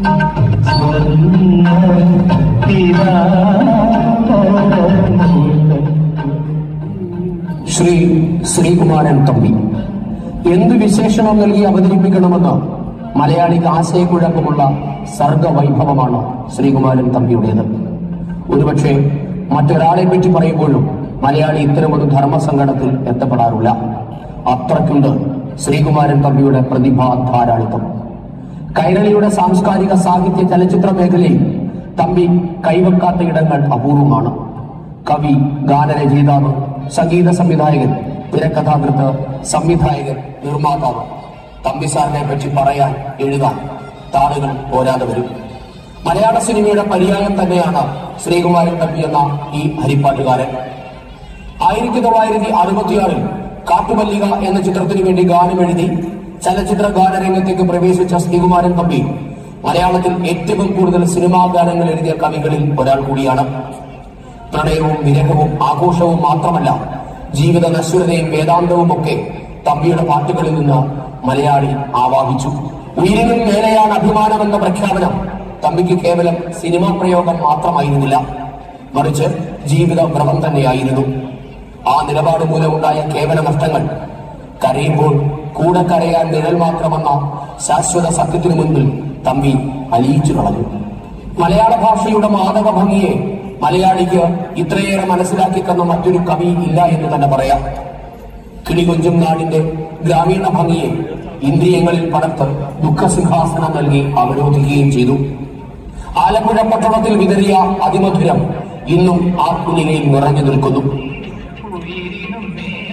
ശ്രീ ശ്രീകുമാരൻ തമ്പി എന്ത് വിശേഷണം നൽകി അവതരിപ്പിക്കണമെന്ന് മലയാളിക്ക് ആശയക്കുഴപ്പമുള്ള സർഗവൈഭവമാണ് ശ്രീകുമാരൻ തമ്പിയുടേത് ഒരുപക്ഷെ മറ്റൊരാളെ പറ്റി പറയുമ്പോഴും മലയാളി ഇത്തരമൊരു ധർമ്മസങ്കടത്തിൽ എത്തപ്പെടാറില്ല അത്രയ്ക്കുണ്ട് ശ്രീകുമാരൻ തമ്പിയുടെ പ്രതിഭാ ധാരാളിത്തം കൈരളിയുടെ സാംസ്കാരിക സാഹിത്യ ചലച്ചിത്ര മേഖലയിൽ തമ്പി കൈവെക്കാത്ത ഇടങ്ങൾ അപൂർവമാണ് കവി ഗാനരചയിതാവ് സംഗീത സംവിധായകൻ തിരക്കഥാകൃത്ത് സംവിധായകൻ നിർമ്മാതാവ് തമ്പി സാറിനെ പറ്റി പറയാൻ എഴുതാൻ താളുകൾ പോരാതെ വരും മലയാള സിനിമയുടെ പര്യായം തന്നെയാണ് ശ്രീകുമാരൻ തമ്പി എന്ന ഈ ഹരിപ്പാട്ടുകാരൻ ആയിരത്തി തൊള്ളായിരത്തി അറുപത്തിയാറിൽ കാട്ടുമല്ലിക എന്ന ചിത്രത്തിനു വേണ്ടി ഗാനമെഴുതി ചലച്ചിത്ര ഗാനരംഗത്തേക്ക് പ്രവേശിച്ച ശ്രീകുമാരൻ തമ്പി മലയാളത്തിൽ ഏറ്റവും കൂടുതൽ സിനിമാ ഗാനങ്ങൾ എഴുതിയ കവികളിൽ ഒരാൾ കൂടിയാണ് പ്രണയവും വിരഹവും ആഘോഷവും മാത്രമല്ല ജീവിത നശ്വരതയും വേദാന്തവും ഒക്കെ തമ്പിയുടെ പാട്ടുകളിൽ നിന്ന് മലയാളി ആവാഹിച്ചു ഉയരിനും മേലെയാണ് അഭിമാനമെന്ന പ്രഖ്യാപനം തമ്പിക്ക് കേവലം സിനിമാ പ്രയോഗം മാത്രമായിരുന്നില്ല മറിച്ച് ജീവിത വ്രതം തന്നെയായിരുന്നു ആ നിലപാട് മൂലമുണ്ടായ കേവല നഷ്ടങ്ങൾ കരയുമ്പോൾ കൂടെ കരയാൻ നിഴൽ മാത്രമെന്ന ശാശ്വത സത്യത്തിനു മുൻപിൽ തമ്പി അലിയിച്ചു കളഞ്ഞു മലയാള ഭാഷയുടെ മാധവ ഭംഗിയെ മലയാളിക്ക് ഇത്രയേറെ മനസ്സിലാക്കി തന്ന മറ്റൊരു കവി ഇല്ല എന്ന് തന്നെ പറയാം കിളികൊഞ്ചും നാടിന്റെ ഗ്രാമീണ ഭംഗിയെ ഇന്ദ്രിയങ്ങളിൽ പടർത്ത് ദുഃഖസിംഹാസനം നൽകി അവരോധിക്കുകയും ചെയ്തു ആലപ്പുഴ പട്ടണത്തിൽ വിതറിയ അതിമധുരം ഇന്നും ആ കുഞ്ഞിനെയും നിറഞ്ഞു നിൽക്കുന്നു ഉയിരിനും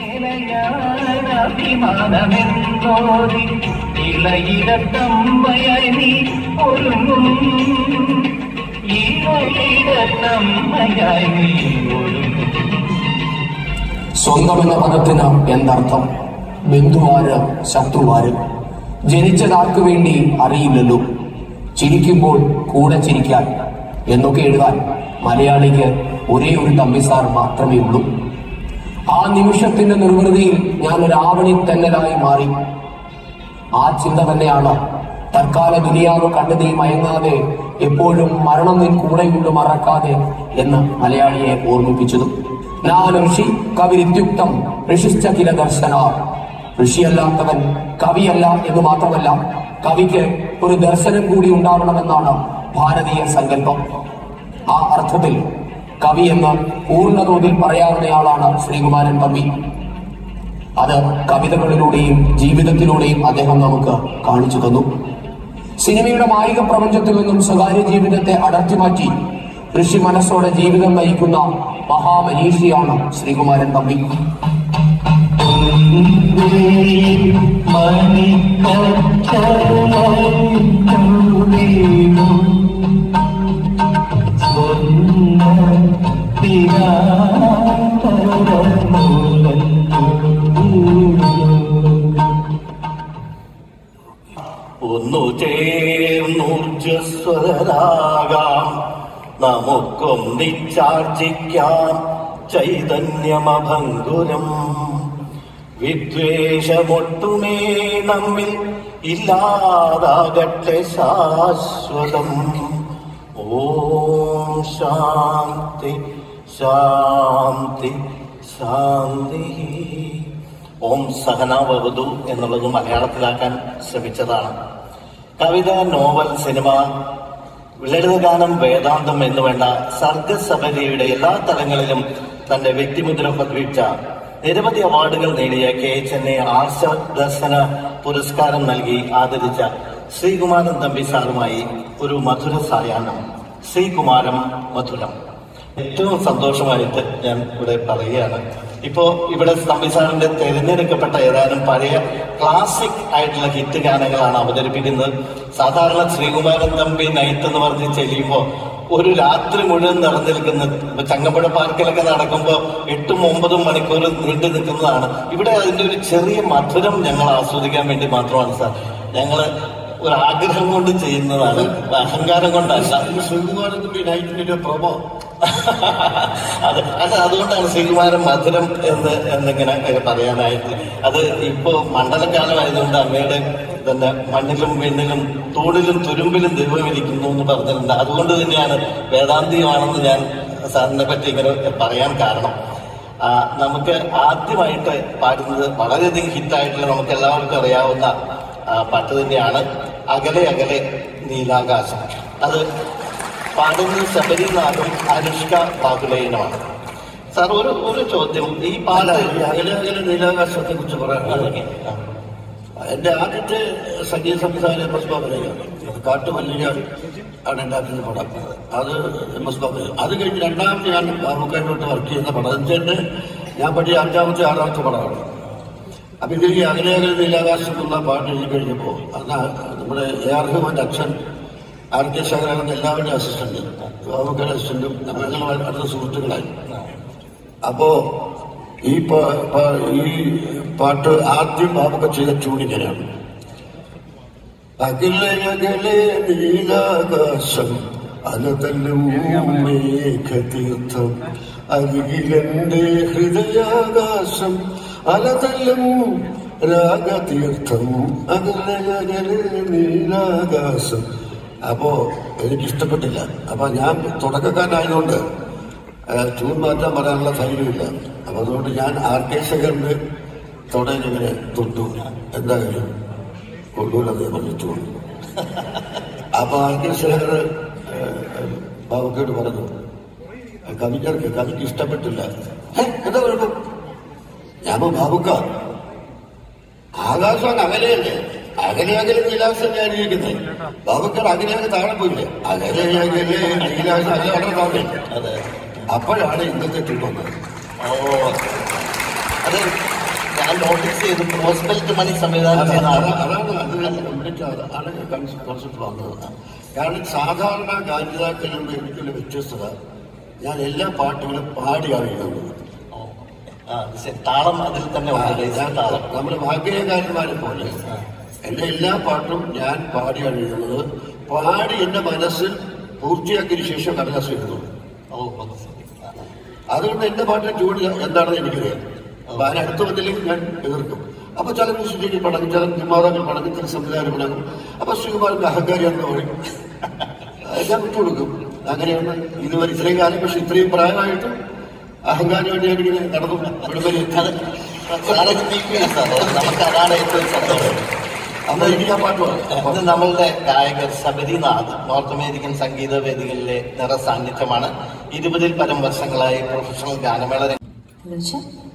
മേലയാനഭിമാനമെന്നോതി ഇളയിടത്തമ്മയായി നീ ഒരുങ്ങും ഇളയിടത്തമ്മയായി നീ ഒരുങ്ങും സ്വന്തം എന്ന പദത്തിന് എന്തർത്ഥം ബന്ധുവാര് ശത്രുവാര് ജനിച്ചതാർക്കു വേണ്ടി അറിയില്ലല്ലോ ചിരിക്കുമ്പോൾ കൂടെ ചിരിക്കാൻ എന്നൊക്കെ എഴുതാൻ മലയാളിക്ക് ഒരേ ഒരു തമ്പിസാർ മാത്രമേ ഉള്ളൂ ആ നിമിഷത്തിന്റെ നിർവൃതിയിൽ ഞാൻ ഒരു ആവണി തെന്നലായി മാറി ആ ചിന്ത തന്നെയാണ് തൽക്കാല ദുനിയാവ് കണ്ടു നീ മയങ്ങാതെ എപ്പോഴും മരണം നിൻ കൂടെയുണ്ട് മറക്കാതെ എന്ന് മലയാളിയെ ഓർമ്മിപ്പിച്ചതും ഞാൻ ഋഷി കവിരിത്യുക്തം ഋഷിശ്ച കില ദർശന ഋഷിയല്ലാത്തവൻ കവിയല്ല എന്ന് മാത്രമല്ല കവിക്ക് ഒരു ദർശനം കൂടി ഉണ്ടാവണമെന്നാണ് ഭാരതീയ സങ്കല്പം ആ അർത്ഥത്തിൽ കവി എന്ന് പൂർണ്ണതോതിൽ പറയാവുന്നയാളാണ് ശ്രീകുമാരൻ തമ്പി അത് കവിതകളിലൂടെയും ജീവിതത്തിലൂടെയും അദ്ദേഹം നമുക്ക് കാണിച്ചു തന്നു സിനിമയുടെ മായിക പ്രപഞ്ചത്തിൽ നിന്നും സ്വകാര്യ ജീവിതത്തെ അടർത്തി മാറ്റി ഋഷി മനസ്സോടെ ജീവിതം നയിക്കുന്ന മഹാമനീഷിയാണ് ശ്രീകുമാരൻ തമ്പി ഒന്നു ചേർന്നൂർജസ്വരാകാം നമുക്കൊന്നിച്ചാർജിക്കാം ചൈതന്യമഭങ്കുരം വിദ്വേഷമൊട്ടുമേ നമ്മിൽ ഇല്ലാതാകട്ടെ ശാശ്വതം ഓം ശാന്തി ശാന്തി ശാന്തി ഓം സഹനാവതു എന്നുള്ളത് മലയാളത്തിലാക്കാൻ ശ്രമിച്ചതാണ് കവിത നോവൽ സിനിമ ലളിതഗാനം വേദാന്തം എന്ന് വേണ്ട സർഗസഭരയുടെ എല്ലാ തലങ്ങളിലും തന്റെ വ്യക്തിമുദ്ര പതിപ്പിച്ച നിരവധി അവാർഡുകൾ നേടിയ കെ എച്ച് എന്നെ ആർഷ ദർശന പുരസ്കാരം നൽകി ആദരിച്ച ശ്രീകുമാരൻ തമ്പി സാറുമായി ഒരു മധുര സായാഹ്നം ശ്രീകുമാരം മധുരം ഏറ്റവും സന്തോഷമായിട്ട് ഞാൻ ഇവിടെ പറയുകയാണ് ഇപ്പോ ഇവിടെ തമ്പി സാറിന്റെ തിരഞ്ഞെടുക്കപ്പെട്ട ഏതാനും പഴയ ക്ലാസിക് ആയിട്ടുള്ള ഹിറ്റ് ഗാനങ്ങളാണ് അവതരിപ്പിക്കുന്നത് സാധാരണ ശ്രീകുമാരൻ തമ്പി നൈറ്റ് എന്ന് പറഞ്ഞ് ചെല്ലുമ്പോ ഒരു രാത്രി മുഴുവൻ നിറഞ്ഞു നിൽക്കുന്ന ഇപ്പൊ ചങ്ങമ്പുഴ പാർക്കിലൊക്കെ നടക്കുമ്പോൾ എട്ടും ഒമ്പതും മണിക്കൂർ നീണ്ടു നിൽക്കുന്നതാണ് ഇവിടെ അതിന്റെ ഒരു ചെറിയ മധുരം ഞങ്ങൾ ആസ്വദിക്കാൻ വേണ്ടി മാത്രമാണ് സാർ ഞങ്ങള് ഒരു ആഗ്രഹം കൊണ്ട് ചെയ്യുന്നതാണ് അഹങ്കാരം കൊണ്ടല്ല ശ്രീകുമാരൻ തമ്പി നൈറ്റിന്റെ ഒരു പ്രൊമോ അത് അത് അതുകൊണ്ടാണ് ശ്രീകുമാരൻ മധുരം എന്ന് എന്നിങ്ങനെ പറയാനായിട്ട് അത് ഇപ്പോ മണ്ഡലകാലമായതുകൊണ്ട് അങ്ങയുടെ തന്നെ മണ്ണിലും വെണ്ണിലും തൂണിലും തുരുമ്പിലും ദൈവമിരിക്കുന്നു എന്ന് പറഞ്ഞിട്ടുണ്ട് അതുകൊണ്ട് തന്നെയാണ് വേദാന്തിയുമാണെന്ന് ഞാൻ സാറിനെ പറ്റി ഇങ്ങനെ പറയാൻ കാരണം ആ, നമുക്ക് ആദ്യമായിട്ട് പാടുന്നത് വളരെയധികം ഹിറ്റായിട്ടുള്ള നമുക്ക് എല്ലാവർക്കും അറിയാവുന്ന ആ, പാട്ട് തന്നെയാണ് അകലെ അകലെ നീലാകാശം അത് പാടുന്നത് ശബരിനാഥും അനുഷ്ക ബാഗുലയനുമാണ് സാർ ഒരു ഒരു ചോദ്യം ഈ അല്ല പാട്ട് ഈ അകലെ അകലെ നീലാകാശത്തെ കുറിച്ച് പറയാൻ അതൊക്കെ, ആ. എന്റെ ആദ്യത്തെ സംഗീത സംവിധാനം എം എസ് ബാബുലയാണ് കാട്ടുമല്ലിക ആണ് എന്റെ ആദ്യത്തെ പടം അത് എം എസ് ബാബു അത് കഴിഞ്ഞ് രണ്ടാമത്തെ ഞാൻ ബാബുക്കാരോട്ട് വർക്ക് ചെയ്യുന്ന പടം എന്നുവെച്ചാൽ ഞാൻ പഠിച്ച അഞ്ചാമത്തെ ആറാമത്തെ പടമാണ് അപ്പൊ ഇതിൽ ഈ അകലെ അകലെ നീലാകാശം എന്നുള്ള പാട്ട് എഴുതി കഴിഞ്ഞപ്പോൾ അന്ന് നമ്മുടെ എ ആർ റഹ്മാന്റെ അച്ഛൻ ആർ കെ ശേഖരാനന്ദ എല്ലാവരുടെയും അസിസ്റ്റന്റ് ബാബുക്കാരുടെ അസിസ്റ്റന്റും ഞങ്ങൾ അടുത്ത സുഹൃത്തുക്കളായി അപ്പോ ഈ പ- പ- ഈ പാട്ട് ആദ്യം ബാബുക്ക ചെയ്ത ചൂടിങ്ങനെയാണ് അകലെ അകലെ നീലാകാശം അലതല്ലും മേഘതീർത്ഥം അരികിലെന്റെ ഹൃദയാകാശം അലതല്ലും രാഗതീർത്ഥം അകലെ അകലെ നീലാകാശം അപ്പോ എനിക്ക് ഇഷ്ടപ്പെട്ടില്ല അപ്പൊ ഞാൻ തുടക്കക്കാരനായതുകൊണ്ട് ചൂട് മാറ്റാൻ പറയാനുള്ള ധൈര്യമില്ല അപ്പൊ അതുകൊണ്ട് ഞാൻ ആർ കെ ശേഖറിന്റെ തുടയിൽ ഇങ്ങനെ തൊട്ടു എന്താ കാര്യം കൊള്ളൂരതേ പറഞ്ഞിട്ടു അപ്പൊ ആർ കെ ശേഖർ ബാബുക്കോട് പറഞ്ഞു കവിஞർക്ക് കവിക്ക് ഇഷ്ടപ്പെട്ടില്ല "ഹേ, എന്താ കുഴപ്പം ഞാൻ പറഞ്ഞു, ബാബുക്ക ആകാശം അകലെയല്ലേ അകലെ അകലെ നീലാശം ഞാനിരിക്കുന്നത് ബാബുക്കർ അകലെ അകലെ താഴെ പോയില്ലേ അകലെ അകലെ നീലാശം അകലെ വളരെ താഴെ അതെ അപ്പോഴാണ് ഇന്നത്തെ ട്രിപ്പ് വന്നത് ഓ അത് ഞാൻ നോട്ടീസ് ചെയ്തു പ്രോസ്പെക്ട് മണി സംവിധാനം അതാണ് ചെയ്ത അതാണ് ആളാണ്. അത് കംപ്ലീറ്റ് അതാണ് കോൺസെപ്റ്റ് വന്നത് കാരണം സാധാരണ ഗായിതാക്കളിൽ നിന്ന് എനിക്കുള്ള വ്യത്യസ്തത ഞാൻ എല്ലാ പാട്ടുകളും പാടിയാണ് എഴുതുന്നത് ഓ. ആ, അത് ശരി. താളം അതിൽ തന്നെ ഉണ്ട് ബേസിക് താളം നമ്മുടെ ഭാഗ്യകാരന്മാരെ പോലെ എന്റെ എല്ലാ പാട്ടും ഞാൻ പാടിയാണ് എഴുതുന്നത് പാടി എന്റെ മനസ്സിൽ പൂർത്തിയാക്കിയതിനു ശേഷം കടലാസ് എഴുതുന്നത് ഓ അത് ശരി ആ. അതുകൊണ്ട് എന്റെ പാട്ടിന്റെ ട്യൂൺ എന്താണെന്ന് എനിക്കറിയാം അപ്പൊ അതിനടുത്ത് വന്നില്ലെങ്കിൽ ഞാൻ എതിർക്കും അപ്പൊ ചില മ്യൂസിക്കിൽ പടങ്ങും ചില നിർമ്മാതാക്കൾ പടങ്ങും ചില സംവിധാനം പടങ്ങും അപ്പൊ ശ്രീകുമാരന്റെ അഹങ്കാരിയാണെന്ന് പറയും അത് ഞാൻ വിട്ടുകൊടുക്കും അങ്ങനെയാണ് ഇതുവരെ ഇത്രയും കാലം പക്ഷെ ഇത്രയും പ്രായമായിട്ടും അഹങ്കാരിയായിട്ട് ഞാൻ ഇങ്ങനെ നടന്നു വിടുമ്പല് അത് സാറെ സ്പീക്ക് സാറേ നമുക്ക് അതാണ് ഏറ്റവും സന്തോഷം അപ്പൊ എനിക്ക് ആ പാട്ട് പാടാം ഇന്ന് നമ്മളുടെ ഗായകർ ശബരിനാഥ് നോർത്ത് അമേരിക്കൻ സംഗീത വേദികളിലെ നിറ സാന്നിധ്യമാണ് ഇരുപതിൽ പരം വർഷങ്ങളായി പ്രൊഫഷണൽ ഗാനമേള എന്നുവെച്ചാൽ